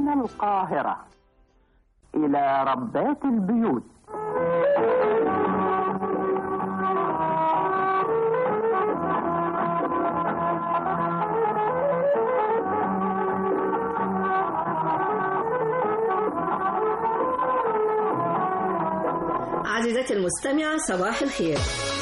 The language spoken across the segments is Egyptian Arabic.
من القاهرة إلى ربات البيوت عزيزتي المستمعة صباح الخير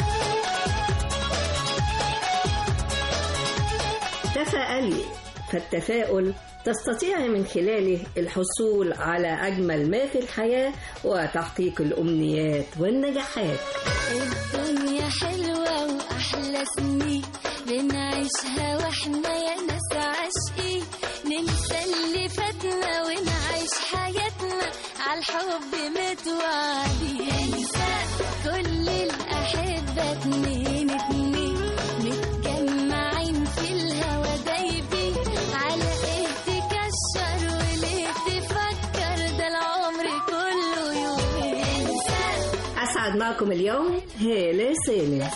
تفائلي فالتفاؤل تستطيع من خلاله الحصول على أجمل ما في الحياة وتحقيق الأمنيات والنجاحات الدنيا حلوة وأحلى سنين بنعيشها واحنا يا ناس عاشقين ننسى اللي فاتنا ونعيش حياتنا عالحب متوعدين انسى كل الأحبة اتنين اتنين متجمعين في الهوا دايبين على ايه تكشر وليه تفكر ده العمر كله يومين انسى أسعد معكم اليوم هالة سالم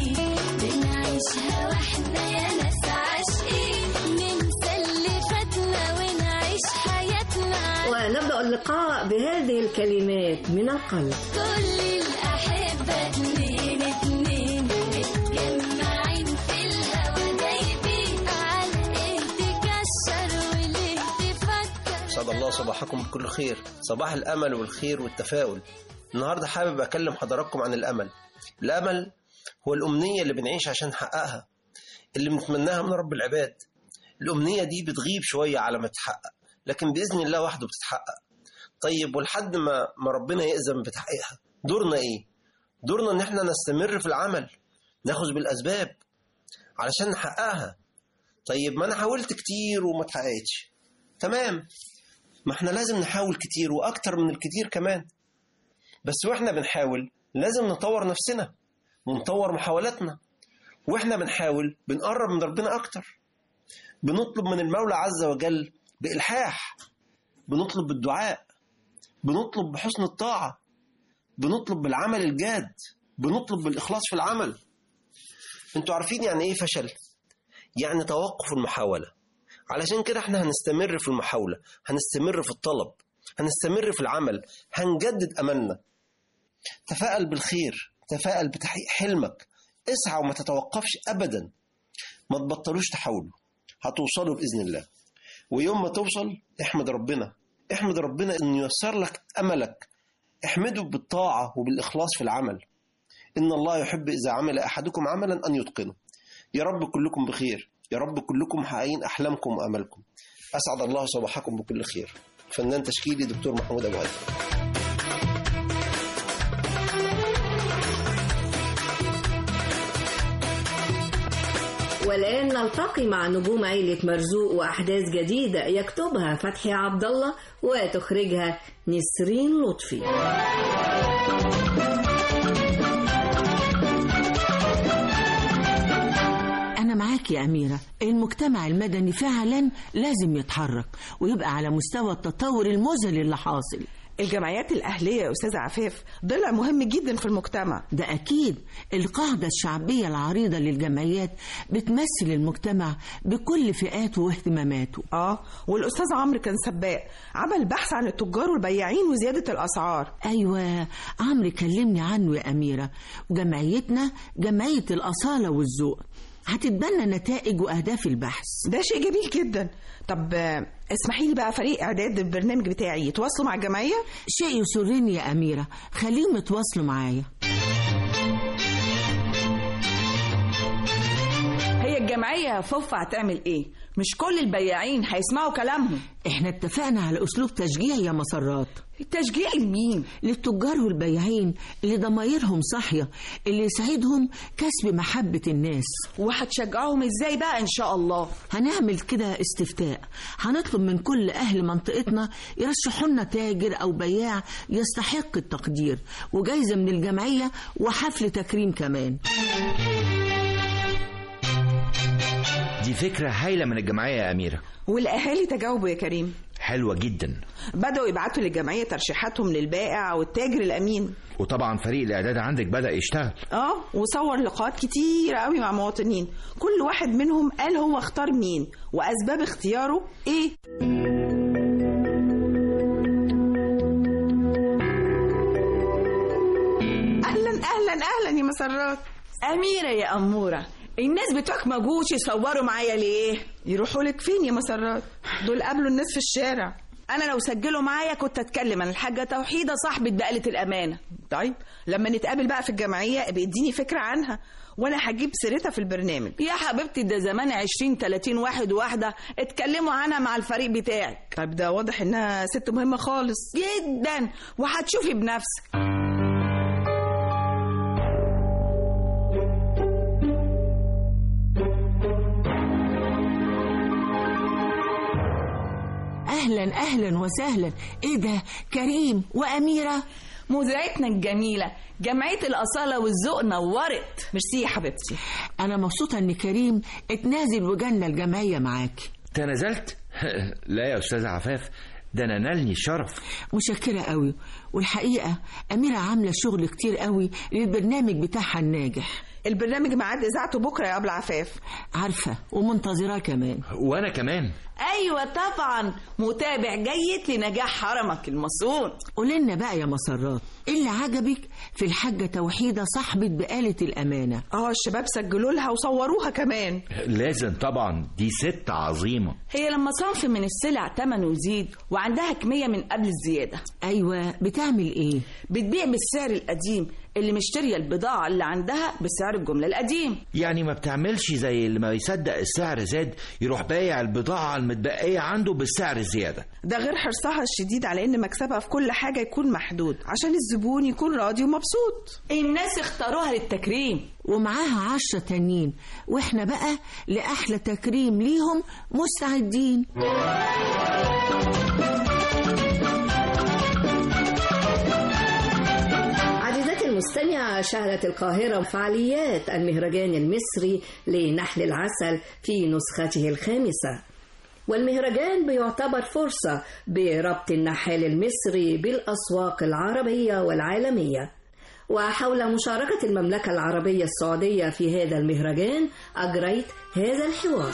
بنعيشها واحنا يا ناس عاشقين ننسى اللي فاتنا ونعيش حياتنا ونبدأ اللقاء بهذه الكلمات من القلب كل الأحبة اتنين اتنين متجمعين في الهوا دايبين على ايه تكشر وليه تفكر أسعد الله صباحكم بكل خير صباح الأمل والخير والتفاؤل النهاردة حابب أكلم حضراتكم عن الأمل الأمل هو الأمنية اللي بنعيش عشان نحققها اللي بنتمناها من رب العباد الأمنية دي بتغيب شوية على ما تتحقق لكن بإذن الله وحده بتتحقق طيب ولحد ما ما ربنا يأذن بتحقيقها دورنا إيه؟ دورنا إن إحنا نستمر في العمل ناخذ بالأسباب علشان نحققها طيب ما أنا حاولت كتير وما اتحققتش تمام ما احنا لازم نحاول كتير واكتر من الكتير كمان بس واحنا بنحاول لازم نطور نفسنا ونطور محاولاتنا واحنا بنحاول بنقرب من ربنا اكتر بنطلب من المولى عز وجل بإلحاح بنطلب بالدعاء بنطلب بحسن الطاعة بنطلب بالعمل الجاد بنطلب بالإخلاص في العمل انتوا عارفين يعني ايه فشل يعني توقف المحاولة علشان كده احنا هنستمر في المحاولة هنستمر في الطلب هنستمر في العمل هنجدد أملنا تفائل بالخير تفائل بتحقيق حلمك اسعى وما تتوقفش أبدا ما تبطلوش تحاولوا هتوصلوا بإذن الله ويوم ما توصل احمد ربنا احمد ربنا انه ييسر لك املك احمده بالطاعة وبالإخلاص في العمل إن الله يحب إذا عمل أحدكم عملا أن يتقنه يا رب كلكم بخير يا رب كلكم محققين أحلامكم وأملكم أسعد الله صباحكم بكل خير فنان تشكيلي دكتور محمود أبو هادي والآن نلتقي مع نجوم عيلة مرزوق وأحداث جديدة يكتبها فتحي عبد الله وتخرجها نسرين لطفي أنا معاك يا أميرة المجتمع المدني فعلا لازم يتحرك ويبقى على مستوى التطور المذهل اللي حاصل الجمعيات الأهلية يا أستاذة عفاف ضلع مهم جدا في المجتمع ده أكيد القاعدة الشعبية العريضة للجمعيات بتمثل المجتمع بكل فئاته واهتماماته آه والأستاذ عمرو كان سباق عمل بحث عن التجار والبياعين وزيادة الأسعار أيوة عمرو كلمني عنه يا أميرة وجمعيتنا جمعية الأصالة والذوق هتتبنى نتائج وأهداف البحث ده شيء جميل جدا طب آه، اسمحي لي بقى فريق إعداد البرنامج بتاعي يتواصلوا مع الجمعية شيء يسرني يا أميرة خليهم يتواصلوا معايا هي الجمعية فوفا هتعمل ايه؟ مش كل البياعين هيسمعوا كلامهم احنا اتفقنا على أسلوب تشجيع يا مسرات التشجيع لمين؟ للتجار والبياعين اللي ضمايرهم صاحية اللي يساعدهم كسب محبة الناس وهتشجعهم ازاي بقى ان شاء الله؟ هنعمل كده استفتاء هنطلب من كل أهل منطقتنا يرشحوا لنا تاجر أو بياع يستحق التقدير وجايزة من الجمعية وحفل تكريم كمان دي فكرة هايلة من الجمعية يا أميرة والأهالي تجاوبوا يا كريم حلوة جدا بدأوا يبعتوا للجمعية ترشيحاتهم للبائع أو التاجر الأمين وطبعا فريق الإعداد عندك بدأ يشتغل اه وصور لقاءات كتير قوي مع مواطنين كل واحد منهم قال هو اختار مين وأسباب اختياره ايه اهلا يا مسرات أميرة يا أمورة الناس بتوعك ما جوش يصوروا معايا ليه؟ يروحوا لك فين يا مسرات دول قابلوا الناس في الشارع أنا لو سجلوا معايا كنت أتكلم عن الحاجة توحيدة صاحبة بقالة الأمانة طيب لما نتقابل بقى في الجمعيه ابقى اديني فكره عنها وانا هجيب سيرتها في البرنامج يا حبيبتي ده زمان 20 30 واحد واحدة اتكلموا عنها مع الفريق بتاعك طيب ده واضح انها ست مهمه خالص جدا وهتشوفي بنفسك اهلا اهلا وسهلا ايه ده كريم واميره مذيعتنا الجميلة جمعية الأصالة والذوق نورت ميرسي يا حبيبتي انا مبسوطه ان كريم اتنازل وجالنا الجمعيه معاكي تنازلت لا يا استاذ عفاف ده انا نالني الشرف مشكرة قوي والحقيقة أميرة عاملة شغل كتير قوي للبرنامج بتاعها الناجح البرنامج ميعاد اذاعته بكره يا ابو العفاف عارفة ومنتظراه كمان وانا كمان أيوة طبعا متابع جيد لنجاح حرمك المصون قولنا بقى يا مسرات ايه اللي عجبك في الحاجة توحيدة صاحبة بقالة الأمانة اه الشباب سجلوا لها وصوروها كمان لازم طبعا دي ست عظيمة هي لما صنف من السلع تمنه يزيد وعندها كمية من قبل الزيادة أيوة بتعمل ايه بتبيع بالسعر القديم اللي مشترية البضاعة اللي عندها بسعر الجملة القديم يعني ما بتعملش زي اللي ما يصدق السعر زاد يروح بايع البضاعة المتبقية عنده بالسعر الزيادة ده غير حرصها الشديد على ان مكسبها في كل حاجه يكون محدود عشان الزبون يكون راضي ومبسوط الناس اختاروها للتكريم ومعاها عشرة تانيين واحنا بقى لأحلى تكريم ليهم مستعدين عزيزتي المستمعة شهدت القاهرة فعاليات المهرجان المصري لنحل العسل في نسخته الخامسة والمهرجان بيعتبر فرصة بربط النحال المصري بالأسواق العربية والعالمية وحول مشاركة المملكة العربية السعودية في هذا المهرجان أجريت هذا الحوار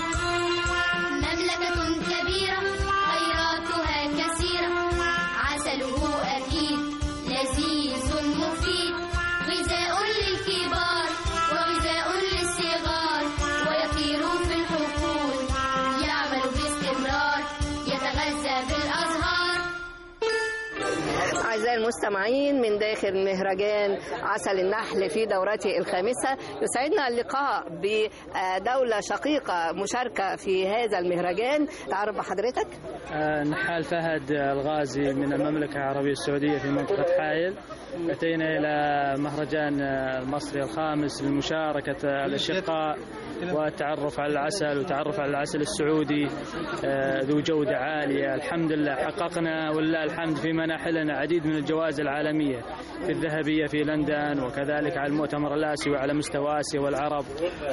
مملكة كبيرة خيراتها كثيرة عسله أكيد لذيذ مفيد غذاء للكبار وغذاء للصغار ويطير في الحقول يعمل باستمرار يتغذى بالأزهار أعزائي المستمعين من داخل مهرجان عسل النحل في دورته الخامسة يسعدنا اللقاء بدولة شقيقة مشاركة في هذا المهرجان تعرف بحضرتك آه، نحال فهد الغازي من المملكة العربية السعودية في منطقة حائل أتينا إلى مهرجان آه، المصري الخامس لمشاركة آه، الأشقاء والتعرف على العسل وتعرف على العسل السعودي آه، ذو جودة عالية الحمد لله حققنا ولله الحمد في مناحلنا عديد من الجوائز العالمية في الذهبية في لندن وكذلك على المؤتمر الآسيوي على مستوى آسيا والعرب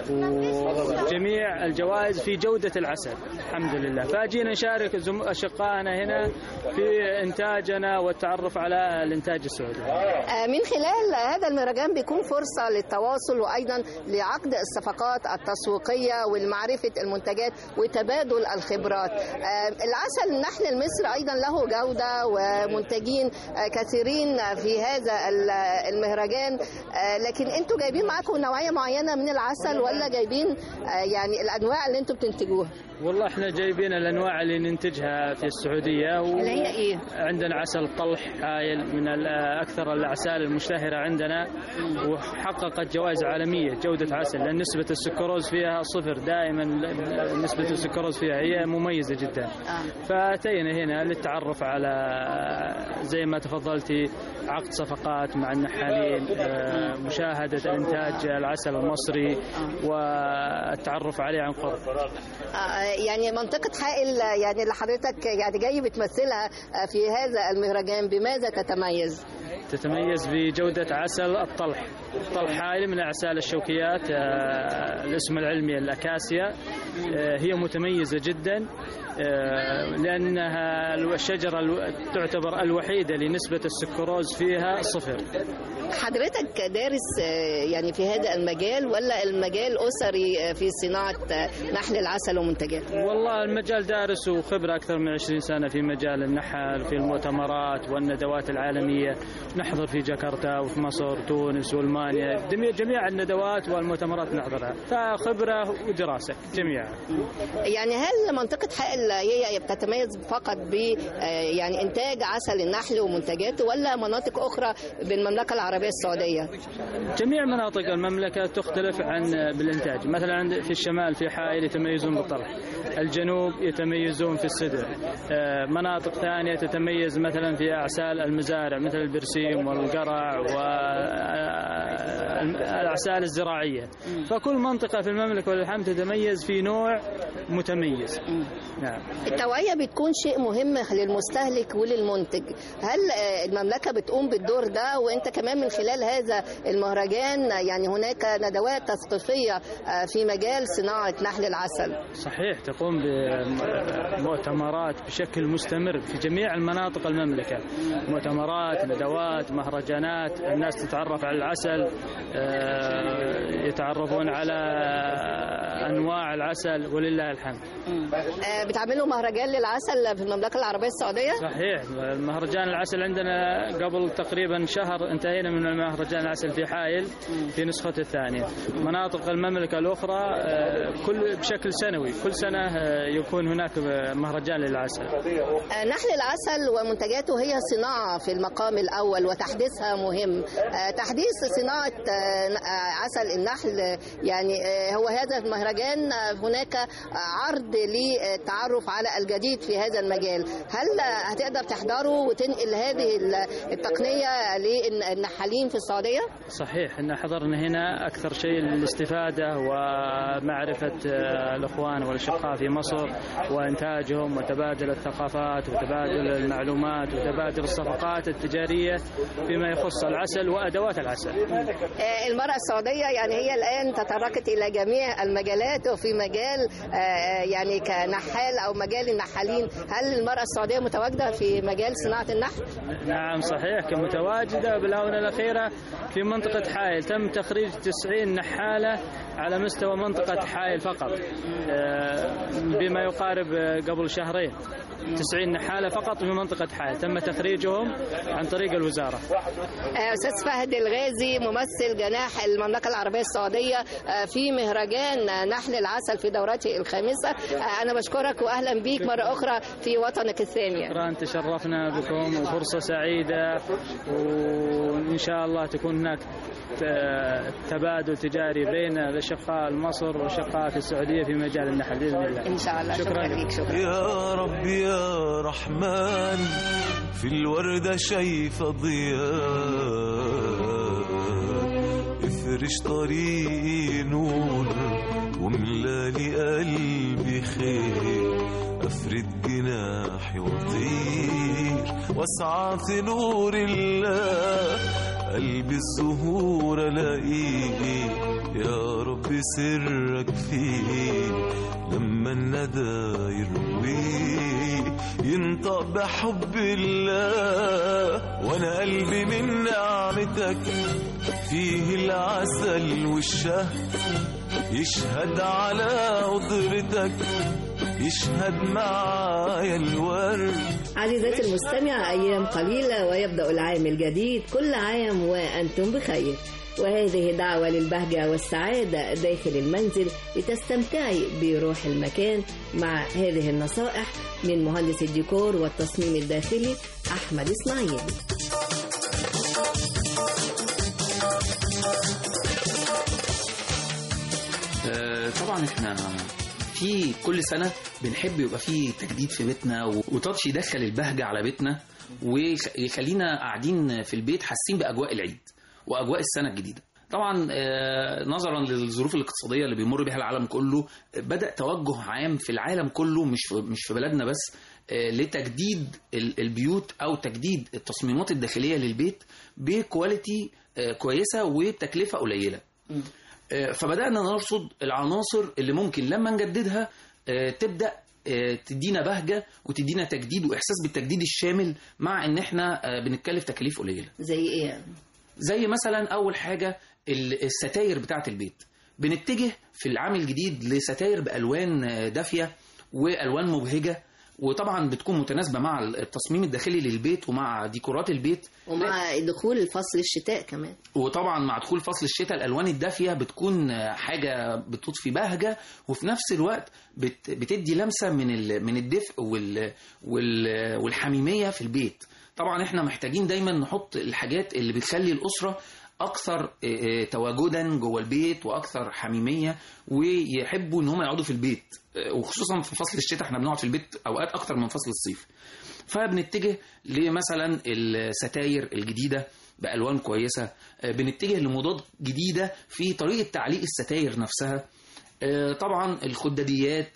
وجميع الجوائز في جودة العسل الحمد لله فأجينا نشارك زم- أشقائنا هنا في إنتاجنا والتعرف على الإنتاج السعودي آه، من خلال هذا المهرجان بيكون فرصة للتواصل وأيضا لعقد الصفقات التسويقية والمعرفة المنتجات وتبادل الخبرات آه، العسل النحل المصري أيضا له جودة ومنتجين آه، كثيرين في هذا ال- المهرجان آه، لكن انتوا جايبين معاكم نوعية معينة من العسل ولا جايبين آه، يعني الأنواع اللي انتوا بتنتجوها والله احنا جايبين الانواع اللي ننتجها في السعوديه و... اللي هي ايه؟ عندنا عسل الطلح هايل من ال- اكثر الاعسال المشتهره عندنا وحققت جوائز عالميه جوده عسل لان نسبه السكروز فيها صفر دائما نسبه السكروز فيها هي مميزه جدا فاتينا هنا للتعرف على زي ما تفضلتي عقد صفقات مع النحالين آه، مشاهده الانتاج العسل المصري والتعرف عليه عن قرب آه، يعني منطقة حائل آه، يعني اللي حضرتك يعني جاي بتمثلها آه، في هذا المهرجان بماذا تتميز؟ تتميز بجودة عسل الطلح الطلح هاي من أعسال الشوكيات آه، الاسم العلمي الأكاسيا آه، هي متميزة جدا آه، لأنها الشجرة الو- تعتبر الوحيدة لنسبة السكروز فيها صفر حضرتك دارس آه، يعني في هذا المجال ولا المجال أسري آه، في صناعة آه، نحل العسل ومنتجاته والله المجال دارس وخبرة أكثر من 20 سنة في مجال النحل في المؤتمرات والندوات العالمية نحضر في جاكرتا وفي مصر تونس والمانيا جميع- جميع الندوات والمؤتمرات نحضرها فخبرة ودراسة جميعها يعني هل منطقة حائل هي بتتميز فقط ب آه، يعني إنتاج عسل النحل ومنتجاته ولا مناطق أخرى بالمملكة العربية السعودية؟ جميع مناطق المملكة تختلف عن بالإنتاج مثلا عند في الشمال في حائل يتميزون بالطرح الجنوب يتميزون في السدر آه، مناطق ثانية تتميز مثلا في أعسال المزارع مثل البرسيم والقرع والأعسال الزراعية فكل منطقة في المملكة والحمد تتميز في نوع متميز نعم التوعية بتكون شيء مهم للمستهلك وللمنتج هل آه، المملكة بتقوم بالدور ده وانت كمان من خلال هذا المهرجان آه، يعني هناك ندوات تثقيفية آه، في مجال صناعة نحل العسل صحيح تقوم بمؤتمرات بشكل مستمر في جميع المناطق المملكة مؤتمرات ندوات مهرجانات الناس تتعرف على العسل آه، يتعرفون على أنواع العسل ولله الحمد آه، بتعملوا مهرجان للعسل في المملكة العربية السعودية صحيح مهرجان العسل عندنا قبل تقريبا شهر انتهينا من مهرجان العسل في حائل في نسخته الثانية مناطق المملكة الأخرى آه، كل بشكل سنوي كل سنة آه، يكون هناك مهرجان للعسل آه، نحل العسل ومنتجاته هي صناعة في المقام الأول وتحديثها مهم آه، تحديث صناعة آه، ن- آه، عسل النحل آه، يعني آه، هو هذا المهرجان آه، هناك آه، عرض للتعرف على الجديد في هذا المجال هل آه، هتقدر تحضره وتنقل هذه ال- التقنية للنحالين في السعودية؟ صحيح ان حضرنا هنا اكثر شيء للاستفاده ومعرفه آه، الاخوان والاشقاء في مصر وانتاجهم وتبادل الثقافات وتبادل المعلومات وتبادل الصفقات التجاريه فيما يخص العسل وادوات العسل. آه، المرأة السعودية يعني هي الآن تطرقت إلى جميع المجالات وفي مجال آه، يعني كنحال أو مجال النحالين هل المرأة السعودية متواجدة في مجال صناعة النحل؟ نعم صحيح كمتواجده بالاونه الاخيره في منطقه حائل تم تخريج 90 نحاله على مستوى منطقه حائل فقط آه، بما يقارب آه، قبل شهرين 90 نحاله فقط في منطقه حائل تم تخريجهم عن طريق الوزاره. آه، أستاذ فهد الغازي ممثل جناح المملكة العربية السعودية آه، في مهرجان آه، نحل العسل في دورته الخامسة آه، أنا بشكرك وأهلا بيك مرة أخرى في وطنك الثانية شكرا تشرفنا بكم وفرصة سعيدة وإن شاء الله تكون هناك ت- تبادل تجاري بين الأشقاء مصر والأشقاء في السعودية في مجال النحل بإذن الله إن شاء الله شكرا شكرا لك شكرا يا رب يا رحمن في الوردة شايفة ضياء افرش طريقي نور وملالي قلبي خير افرد جناحي واطير واسعى في نور الله قلبي الزهور الاقيه يا رب سرك فيه لما الندى يرويه ينطق بحب الله وانا قلبي من نعمتك فيه العسل والشهد يشهد على قدرتك يشهد معايا الورد عزيزاتي المستمعة أيام قليلة ويبدأ العام الجديد كل عام وأنتم بخير وهذه دعوة للبهجة والسعادة داخل المنزل لتستمتعي بروح المكان مع هذه النصائح من مهندس الديكور والتصميم الداخلي أحمد إسماعيل آه، طبعا احنا في كل سنة بنحب يبقى في تجديد في بيتنا و- وتاتش يدخل البهجة على بيتنا ويخلينا قاعدين في البيت حاسين بأجواء العيد وأجواء السنة الجديدة طبعا آه، نظرا للظروف الاقتصادية اللي بيمر بها العالم كله بدأ توجه عام في العالم كله مش في مش في بلدنا بس آه، لتجديد ال- البيوت أو تجديد التصميمات الداخلية للبيت بكواليتي آه، كويسة وبتكلفة قليلة آه، فبدانا نرصد العناصر اللي ممكن لما نجددها آه، تبدا آه، تدينا بهجه وتدينا تجديد واحساس بالتجديد الشامل مع ان احنا آه، بنتكلف تكاليف قليله زي ايه زي مثلا اول حاجه ال- الستاير بتاعه البيت بنتجه في العام الجديد لستاير بالوان آه، دافيه والوان مبهجه وطبعا بتكون متناسبه مع التصميم الداخلي للبيت ومع ديكورات البيت ومع دخول فصل الشتاء كمان وطبعا مع دخول فصل الشتاء الالوان الدافيه بتكون حاجه بتضفي بهجه وفي نفس الوقت بت بتدي لمسه من ال- من الدفء وال وال والحميميه في البيت طبعا احنا محتاجين دايما نحط الحاجات اللي بتخلي الاسره اكثر اه، اه، تواجدا جوه البيت واكثر حميميه ويحبوا ان هم يقعدوا في البيت اه، وخصوصا في فصل الشتاء احنا بنقعد في البيت اوقات اكتر من فصل الصيف فبنتجه لمثلا الستاير الجديده بالوان كويسه آه، بنتجه لموضات جديده في طريقه تعليق الستاير نفسها آه، طبعا الخداديات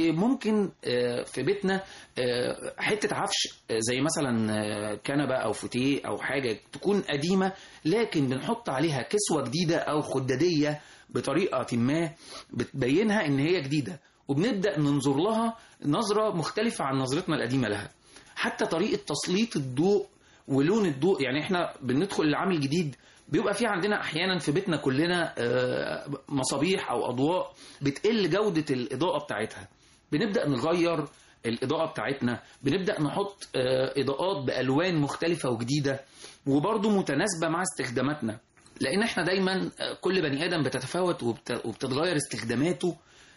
وممكن آه، في بيتنا آه، حته عفش آه، زي مثلا آه، كنبه او فوتيه او حاجه تكون قديمه لكن بنحط عليها كسوه جديده او خداديه بطريقه ما بتبينها ان هي جديده وبنبدا ننظر لها نظره مختلفه عن نظرتنا القديمه لها حتى طريقه تسليط الضوء ولون الضوء يعني احنا بندخل العام الجديد بيبقى في عندنا احيانا في بيتنا كلنا آه، مصابيح او اضواء بتقل جوده الاضاءه بتاعتها بنبدا نغير الاضاءه بتاعتنا بنبدا نحط آه، اضاءات بالوان مختلفه وجديده وبرضه متناسبه مع استخداماتنا لان احنا دايما آه، كل بني ادم بتتفاوت وبت- وبتتغير استخداماته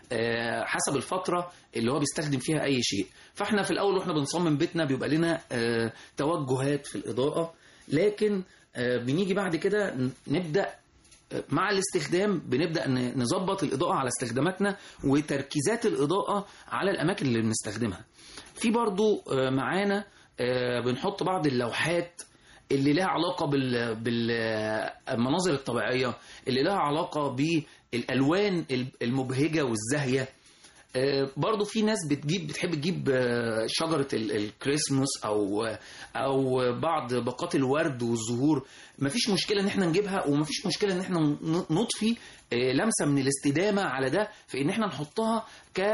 آه، حسب الفترة اللي هو بيستخدم فيها أي شيء فاحنا في الأول واحنا بنصمم بيتنا بيبقى لنا آه، توجهات في الإضاءة لكن آه، بنيجي بعد كده ن- نبدأ آه، مع الاستخدام بنبدأ ن- نظبط الإضاءة على استخداماتنا وتركيزات الإضاءة على الأماكن اللي بنستخدمها في برضو آه، معانا آه، بنحط بعض اللوحات اللي لها علاقة بال... بالمناظر الطبيعية اللي لها علاقة بالألوان المبهجة والزاهية آه، برضو في ناس بتجيب بتحب تجيب آه، شجرة ال- الكريسماس أو أو بعض باقات الورد والزهور مفيش مشكلة إن احنا نجيبها ومفيش مشكلة إن احنا ن- نضفي آه، لمسة من الاستدامة على ده في إن احنا نحطها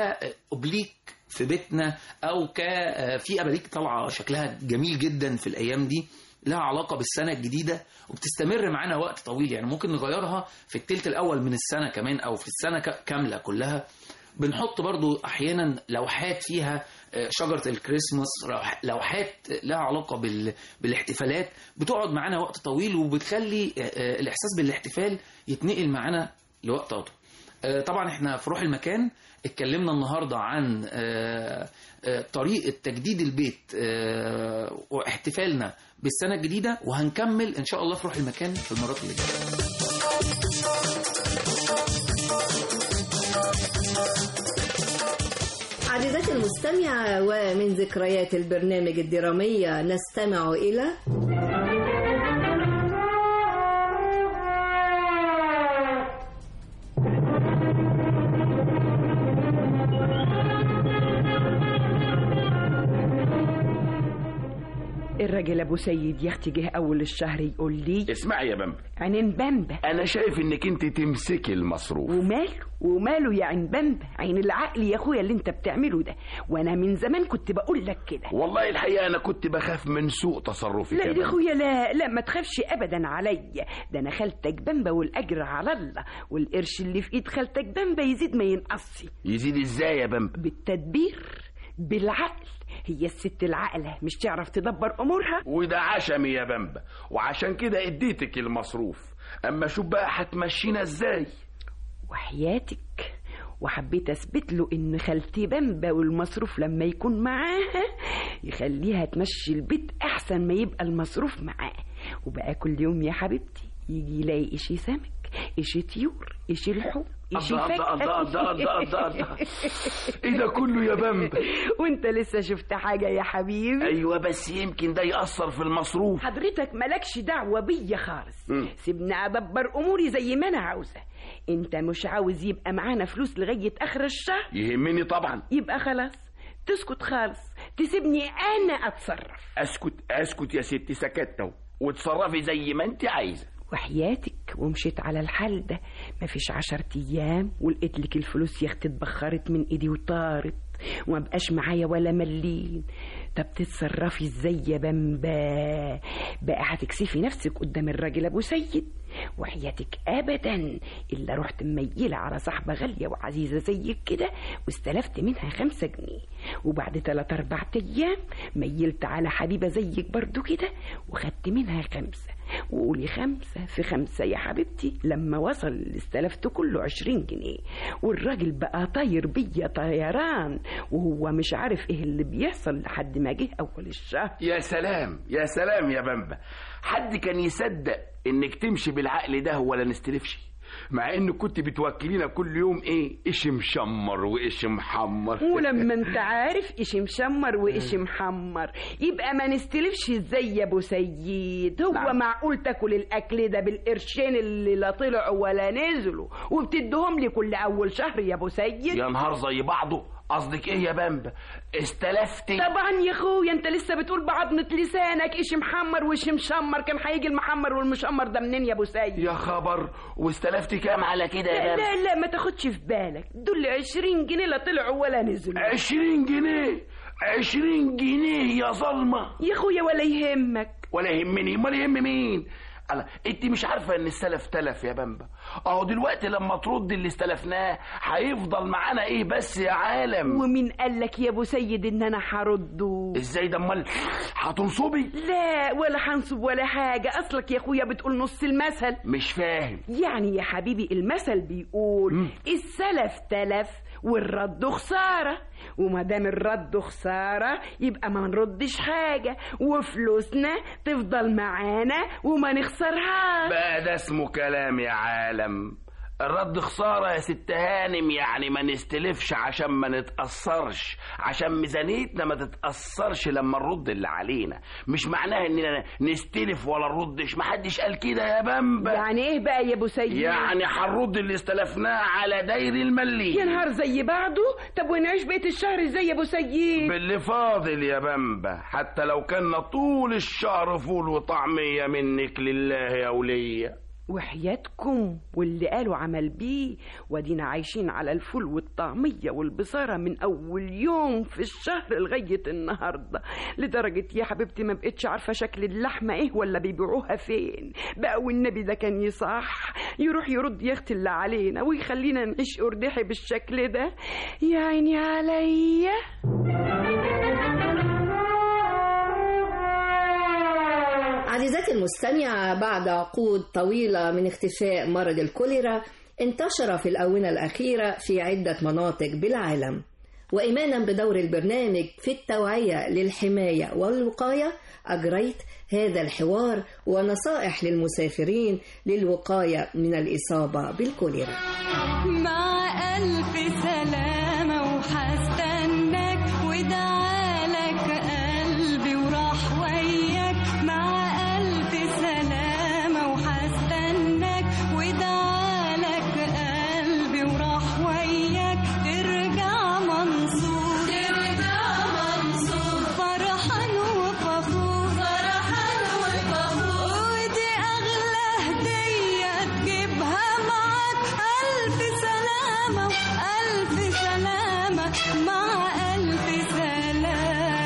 كأوبليك في بيتنا أو ك آه، في أباليك طالعة شكلها جميل جدا في الأيام دي لها علاقة بالسنة الجديدة وبتستمر معانا وقت طويل يعني ممكن نغيرها في التلت الأول من السنة كمان أو في السنة ك- كاملة كلها بنحط برضو أحيانا لوحات فيها آه، شجرة الكريسماس لوح- لوحات لها علاقة بال... بالاحتفالات بتقعد معانا وقت طويل وبتخلي آه، آه، الإحساس بالاحتفال يتنقل معانا لوقت أطول آه، طبعا احنا في روح المكان اتكلمنا النهارده عن آه، آه، طريقه تجديد البيت آه، واحتفالنا بالسنه الجديده وهنكمل ان شاء الله في روح المكان في المرات اللي جايه عزيزتي المستمعة ومن ذكريات البرنامج الدرامية نستمع إلى الراجل ابو سيد يا اختي جه اول الشهر يقول لي اسمعي يا بمبا عينين بامبا انا شايف انك انت تمسكي المصروف وماله وماله يا عين بامبا عين العقل يا اخويا اللي انت بتعمله ده وانا من زمان كنت بقول لك كده والله الحقيقه انا كنت بخاف من سوء تصرفك لا يا يا بمبا. اخويا لا لا ما تخافش ابدا عليا ده انا خالتك بامبا والاجر على الله والقرش اللي في ايد خالتك بامبا يزيد ما ينقصش يزيد ازاي يا بمبا بالتدبير بالعقل هي الست العاقله مش تعرف تدبر امورها وده عشمي يا بمبا وعشان كده اديتك المصروف اما شوف بقى هتمشينا ازاي وحياتك وحبيت اثبت له ان خالتي بامبا والمصروف لما يكون معاها يخليها تمشي البيت احسن ما يبقى المصروف معاه وبقى كل يوم يا حبيبتي يجي يلاقي اشي سمك اشي طيور اشي لحوم اشي الله الله الله الله الله الله الله ايه ده كله يا بمبا وانت لسه شفت حاجه يا حبيبي ايوه بس يمكن ده ياثر في المصروف حضرتك مالكش دعوة بيا خالص مم. سيبني أدبر أموري زي ما أنا عاوزة أنت مش عاوز يبقى معانا فلوس لغاية آخر الشهر يهمني طبعا يبقى خلاص تسكت خالص تسيبني أنا أتصرف اسكت اسكت يا ستي سكت اهو وتصرفي زي ما انت عايزه وحياتك ومشيت على الحال ده مفيش عشر ايام ولقيت لك الفلوس يا اختي اتبخرت من ايدي وطارت وما بقاش معايا ولا ملين طب تتصرفي ازاي يا بمبا بقى هتكسفي نفسك قدام الراجل ابو سيد وحياتك ابدا الا رحت مميله على صاحبه غاليه وعزيزه زيك كده واستلفت منها خمسة جنيه وبعد تلات اربع ايام ميلت على حبيبه زيك برضو كده وخدت منها خمسه وقولي خمسة في خمسة يا حبيبتي لما وصل اللي استلفت كله عشرين جنيه والراجل بقى طاير بيا طيران وهو مش عارف ايه اللي بيحصل لحد ما جه اول الشهر يا سلام يا سلام يا بمبا حد كان يصدق انك تمشي بالعقل ده ولا نستلفش مع انك كنت بتوكلينا كل يوم ايه ايش مشمر وايش محمر ولما انت عارف ايش مشمر وايش محمر يبقى ما نستلفش ازاي يا ابو سيد هو نعم. معقول تاكل الاكل ده بالقرشين اللي لا طلعوا ولا نزلوا وبتدهم لي كل اول شهر يا ابو سيد يا نهار زي بعضه قصدك ايه يا بمبا استلفتي طبعا يا اخويا انت لسه بتقول بعضمة لسانك ايش محمر وايش مشمر كان هيجي المحمر والمشمر ده منين يا ابو سيد يا خبر واستلفتي كام على كده يا لا بمبا لا لا ما تاخدش في بالك دول 20 جنيه لا طلعوا ولا نزلوا عشرين جنيه عشرين جنيه يا ظلمة يا اخويا ولا يهمك ولا يهمني امال يهم مين الله انت مش عارفه ان السلف تلف يا بمبا اهو دلوقتي لما ترد اللي استلفناه هيفضل معانا ايه بس يا عالم ومين قال لك يا ابو سيد ان انا هرده ازاي ده امال هتنصبي لا ولا هنصب ولا حاجة أصلك يا أخويا بتقول نص المثل مش فاهم يعني يا حبيبي المثل بيقول السلف تلف والرد خسارة وما دام الرد خسارة يبقى ما نردش حاجة وفلوسنا تفضل معانا وما نخسرهاش بقى ده اسمه كلام يا عالم الرد خسارة يا ست هانم يعني ما نستلفش عشان ما نتأثرش عشان ميزانيتنا ما تتأثرش لما نرد اللي علينا مش معناها اننا نستلف ولا نردش محدش قال كده يا بمبا يعني ايه بقى يا ابو سيد يعني هنرد اللي استلفناه على داير الملي يا نهار زي بعضه طب ونعيش بقية الشهر ازاي يا ابو سيد باللي فاضل يا بمبا حتى لو كان طول الشهر فول وطعمية منك لله يا ولية وحياتكم واللي قالوا عمل بيه ودينا عايشين على الفول والطعمية والبصارة من أول يوم في الشهر لغاية النهاردة لدرجة يا حبيبتي ما بقتش عارفة شكل اللحمة ايه ولا بيبيعوها فين بقى والنبي ده كان يصح يروح يرد يا اختي اللي علينا ويخلينا نعيش أردحي بالشكل ده يا عيني عليا عزيزاتي المستمعة بعد عقود طويلة من اختفاء مرض الكوليرا انتشر في الآونة الأخيرة في عدة مناطق بالعالم وإيمانا بدور البرنامج في التوعية للحماية والوقاية أجريت هذا الحوار ونصائح للمسافرين للوقاية من الإصابة بالكوليرا مع ألف سلامة وحستناك ودعالك قلبي وراح وياك مع ألف سلامة وحستناك ودعالك قلبي وراح وياك ترجع منصور ترجع منصور فرحان وفخور فرحان وفخور ودي أغلى هدية تجيبها معاك ألف سلامة ألف سلامة مع ألف سلامة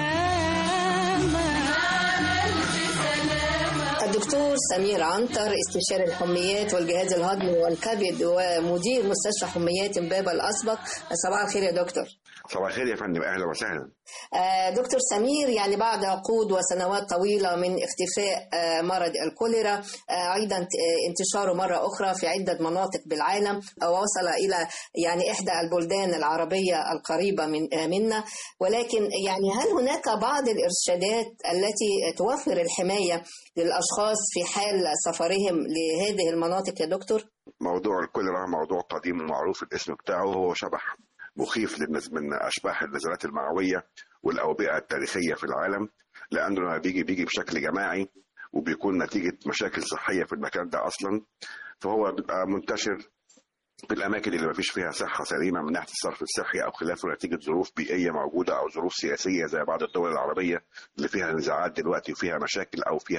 ألف سلامة الدكتور سمير عنتر استشاري الحميات والجهاز الهضمي والكبد ومدير مستشفى حميات امبابة الأسبق صباح الخير يا دكتور صباح الخير يا فندم اهلا وسهلا آه، دكتور سمير يعني بعد عقود وسنوات طويلة من اختفاء آه، مرض الكوليرا آه، أيضا آه، انتشاره مرة أخرى في عدة مناطق بالعالم آه، ووصل إلى يعني إحدى البلدان العربية القريبة من آه، منا ولكن يعني هل هناك بعض الإرشادات التي توفر الحماية للأشخاص في حال سفرهم لهذه المناطق يا دكتور؟ موضوع الكوليرا موضوع قديم ومعروف الاسم بتاعه هو شبح مخيف للنز- من اشباح النزلات المعويه والاوبئه التاريخيه في العالم لانه لما بيجي بيجي بشكل جماعي وبيكون نتيجه مشاكل صحيه في المكان ده اصلا فهو بيبقى منتشر في الاماكن اللي ما فيش فيها صحه سليمه من ناحيه الصرف الصحي او خلافه نتيجه ظروف بيئيه موجوده او ظروف سياسيه زي بعض الدول العربيه اللي فيها نزاعات دلوقتي وفيها مشاكل او فيها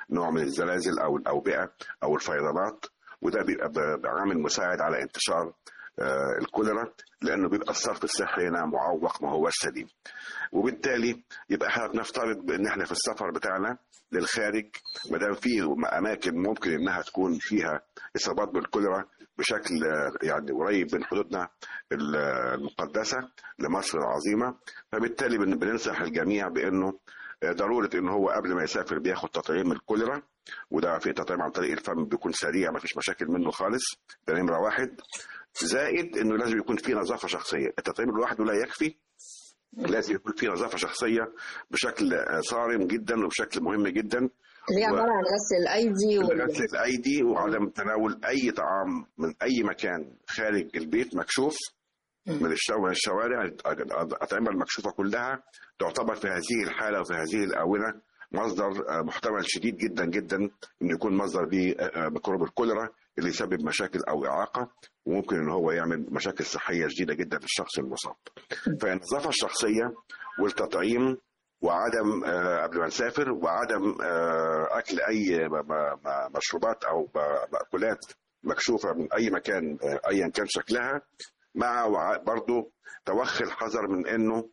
نوع من الزلازل او الاوبئه او الفيضانات وده بيبقى ب- بعامل مساعد على انتشار آه، الكوليرا لانه بيبقى الصرف الصحي هنا معوق ما هوش سليم وبالتالي يبقى احنا بنفترض بان احنا في السفر بتاعنا للخارج ما دام في اماكن ممكن انها تكون فيها اصابات بالكوليرا بشكل آه، يعني قريب من حدودنا ال- المقدسه لمصر العظيمه فبالتالي بن- بننصح الجميع بانه آه، ضروره ان هو قبل ما يسافر بياخد تطعيم الكوليرا وده في تطعيم عن طريق الفم بيكون سريع ما فيش مشاكل منه خالص ده نمره واحد زائد انه لازم يكون في نظافه شخصيه التطعيم لوحده لا يكفي لازم يكون في نظافه شخصيه بشكل آه، صارم جدا وبشكل مهم جدا اللي هي عباره عن غسل الايدي وال... غسل الايدي وعدم تناول اي طعام من اي مكان خارج البيت مكشوف من الشو- من الشوارع الاطعمه المكشوفه كلها تعتبر في هذه الحاله وفي هذه الاونه مصدر آه، محتمل شديد جدا جدا انه يكون مصدر به آه، آه، ميكروب الكوليرا اللي يسبب مشاكل او اعاقه وممكن ان هو يعمل مشاكل صحيه شديده جدا للشخص المصاب. فالنظافه الشخصيه والتطعيم وعدم آه، قبل ما نسافر وعدم آه، اكل اي م- م- م- مشروبات او م- مأكولات مكشوفه من اي مكان آه، ايا كان شكلها مع وع- برضو توخي الحذر من انه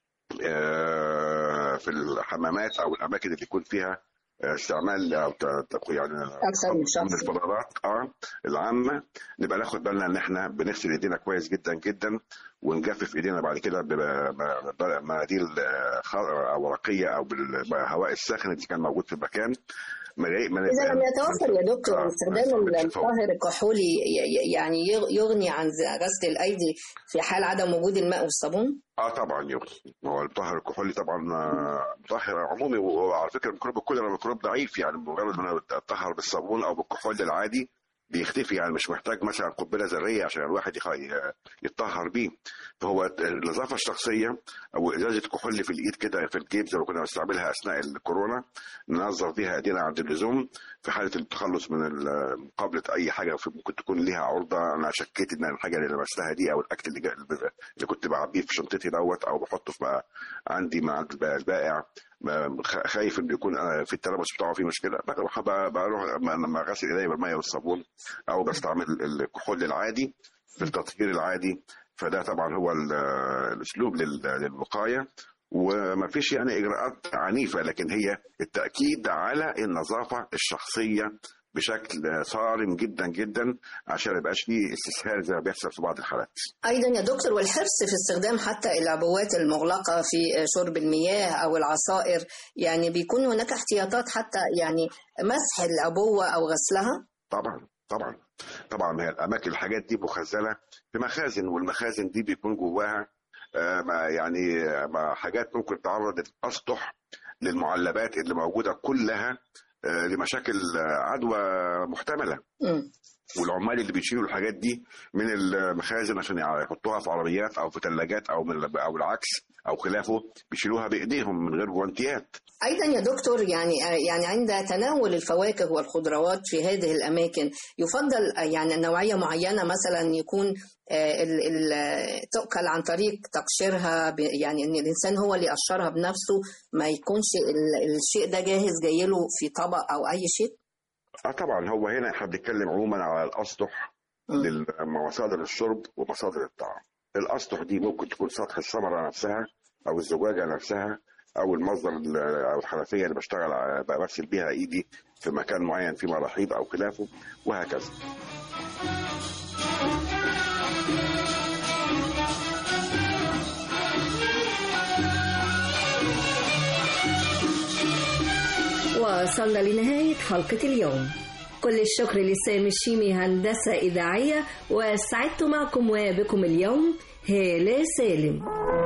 آه، في الحمامات او الاماكن اللي يكون فيها آه، استعمال او ت- ت- يعني اكثر من من شخص الفضلات اه العامه نبقى ناخد بالنا ان احنا بنغسل ايدينا كويس جدا جدا ونجفف ايدينا بعد كده بمناديل آه، خ- او ورقيه او بالهواء الساخن اللي كان موجود في المكان ما- ما- إذا لم يتوفر يا دكتور آه، استخدام ما- الطاهر الكحولي ي- ي- يعني يغ- يغني عن غسل الأيدي في حال عدم وجود الماء والصابون؟ اه طبعا يغني ما هو المطهر الكحولي طبعا آه، مطهر عمومي وعلى فكره ميكروب الكوليرا ميكروب ضعيف يعني مجرد ما انا اتطهر بالصابون او بالكحول العادي بيختفي يعني مش محتاج مثلا قنبله ذريه عشان الواحد يخ- ي- يتطهر بيه فهو النظافه الشخصيه او ازازه كحول في الايد كده في الجيب زي ما كنا بنستعملها اثناء الكورونا ننظف بيها ايدينا عند اللزوم في حاله التخلص من ال- مقابله اي حاجه في- ممكن تكون ليها عرضه انا شكيت ان الحاجه اللي لمستها دي او الاكل اللي, جا- اللي كنت بعبيه في شنطتي دوت او بحطه في بقى عندي مع الب- البائع ما- خ- خايف انه يكون آه، في التلبس بتاعه في مشكله بروح ب- بروح لما غسل ايديا بالميه والصابون او بستعمل الكحول العادي بالتطهير العادي فده طبعا هو ال- الاسلوب لل- للوقايه وما فيش يعني اجراءات عنيفه لكن هي التاكيد على النظافه الشخصيه بشكل صارم جدا جدا عشان ما يبقاش فيه استسهال زي ما بيحصل في بعض الحالات. أيضا يا دكتور والحرص في استخدام حتى العبوات المغلقة في شرب المياه أو العصائر يعني بيكون هناك احتياطات حتى يعني مسح العبوة أو غسلها؟ طبعا طبعا طبعا ما هي الاماكن الحاجات دي مخزنه في مخازن والمخازن دي بيكون جواها آه، ما يعني آه، ما حاجات ممكن تعرض الاسطح للمعلبات اللي موجوده كلها آه، لمشاكل آه، عدوى محتمله مم. والعمال اللي بيشيلوا الحاجات دي من المخازن عشان يحطوها في عربيات او في ثلاجات او من او العكس او خلافه بيشيلوها بايديهم من غير جوانتيات أيضا يا دكتور يعني يعني عند تناول الفواكه والخضروات في هذه الأماكن يفضل يعني نوعية معينة مثلا يكون آه، ال- ال- تؤكل عن طريق تقشيرها ب- يعني إن الإنسان هو اللي يقشرها بنفسه ما يكونش ال- الشيء ده جاهز جايله في طبق أو أي شيء اه طبعا هو هنا احنا بنتكلم عموما على الاسطح لمصادر الشرب ومصادر الطعام الاسطح دي ممكن تكون سطح الثمره نفسها او الزجاجه نفسها او المصدر ال- او الحنفيه اللي بشتغل على- بغسل بيها ايدي في مكان معين في مراحيض او خلافه وهكذا وصلنا لنهاية حلقة اليوم كل الشكر لسامي الشيمي هندسة إذاعية وسعدت معكم وبكم اليوم هالة سالم